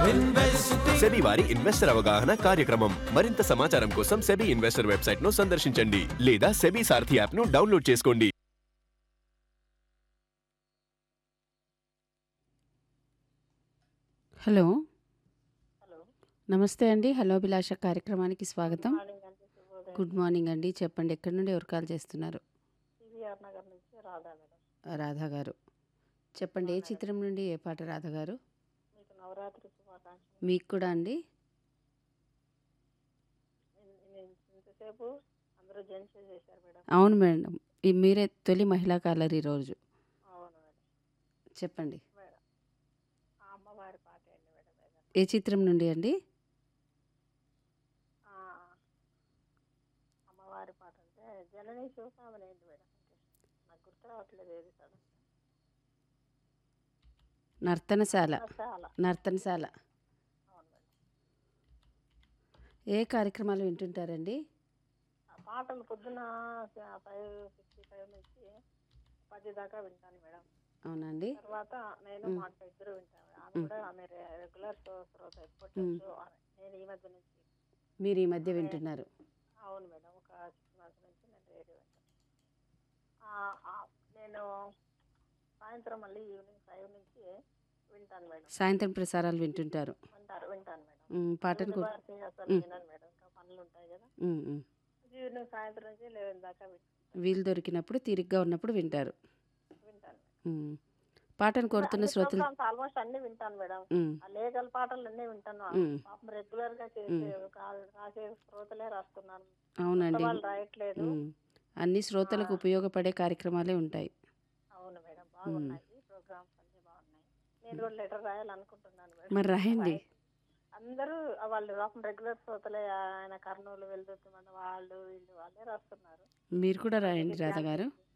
SEBI వారి investor అవగాహన కార్యక్రమం మరింత సమాచారం కోసం సెబీ ఇన్వెస్టర్ వెబ్సైట్ ను సందర్శించండి లేదా సెబీ సారథి యాప్ ను డౌన్లోడ్ చేసుకోండి హలో హలో నమస్తే అండి హలో అభిలాష కార్యక్రమానికి స్వాగతం మార్నింగ్ అండి శుభోదయం గుడ్ మార్నింగ్ అండి చెప్పండి ఎక్కడి నుండి ఎవరు కాల్ చేస్తున్నారు సివిఆర్ నగర్ నుంచి రాధా మేడం రాధా గారు చెప్పండి ఏ చిత్రం నుండి ఏ పాట రాధా గారు మీకు నవరాత్రి శుభాకాంక్షలు మీకు కూడా అండి ఇన్- ఇన్- ఇంతసేపు అందరూ జెంట్స్ చేశారు మేడం అవును మేడం ఈ మీరే తొలి మహిళా కాలర్ ఈరోజు అవును మేడం చెప్పండి మేడం ఆ అమ్మవారి పాట అండి మేడం ఏదైనా. ఏ చిత్రం నుండి అండి ఆ, అమ్మవారి పాట అంటే జనని శివసామని ఏంటి మేడం అంటే నాకు గుర్తు రావట్లేదు ఏది సడన్ నర్తనశాల చాలా నర్తనశాల అవును మేడం ఏ కార్యక్రమాలు వింటుంటారండి ఆ పాటలు పొద్దున ఫైవ్ సిక్స్టీ ఫైవ్ నుంచి పది దాకా వింటాను మేడం అవునండి తర్వాత నేను మ్. మా అక్క ఇద్దరు వింటాము ఆమె మ్. కూడా ఆమె రెగ్యులర్ శ్రోత ఎప్పటి మ్. నుంచో ఆమె. నేను ఈ మధ్య నుంచి మీరు ఈ మధ్య వింటున్నారు అవును మేడం ఒక సిక్స్ మంత్స్ నుంచి నేను రేడియో వింటాను ఆ, ఆ, నేను సాయంత్రం మళ్ళీ ఈవినింగ్ ఫైవ్ నుంచి వింటాను మేడం సాయంత్రం ప్రసారాలు వింటుంటారు వింటారు వింటాను మేడం ఉమ్, పాటను కూ- భారతి అసలు మ్. వినను మేడం ఇంకా పనులు ఉంటాయి కదా ఉమ్, ఉమ్. ఈవినింగ్ సాయంత్రం నుంచి లెవెన్ దాకా వింటాను వీలు దొరికినప్పుడు తీరిగ్గా ఉన్నప్పుడు వింటారు వింటాను ఉమ్. పాటను కోరుతున్న శ్రోతలు ఆల్మోస్ట్ అన్ని వింటాను మేడం ఉమ్, ఆ లీగల్ పాటలు అన్నీ వింటాను మ్. పాపం రెగ్యులర్ గా చేసే కా- రాసే శ్రోతలే రాస్తున్నాను అవునండి వాళ్ళు రాయట్లేదు ఉమ్. అన్ని శ్రోతలకు ఉపయోగపడే కార్యక్రమాలే ఉంటాయి అవును మేడం బాగున్నాయి ప్రోగ్రామ్స్ అన్ని బాగున్నాయి నేను కూడా లెటర్ రాయాలనుకుంటున్నాను మేడం మరి రాయండి అందరూ వాళ్ళు పాపం రెగ్యులర్ శ్రోతలే ఆయన కర్నూలు వెళ్తుంది మన వాళ్ళు వీళ్ళు వాళ్ళే రాస్తున్నారు మీరు కూడా రాయండి రాధా గారు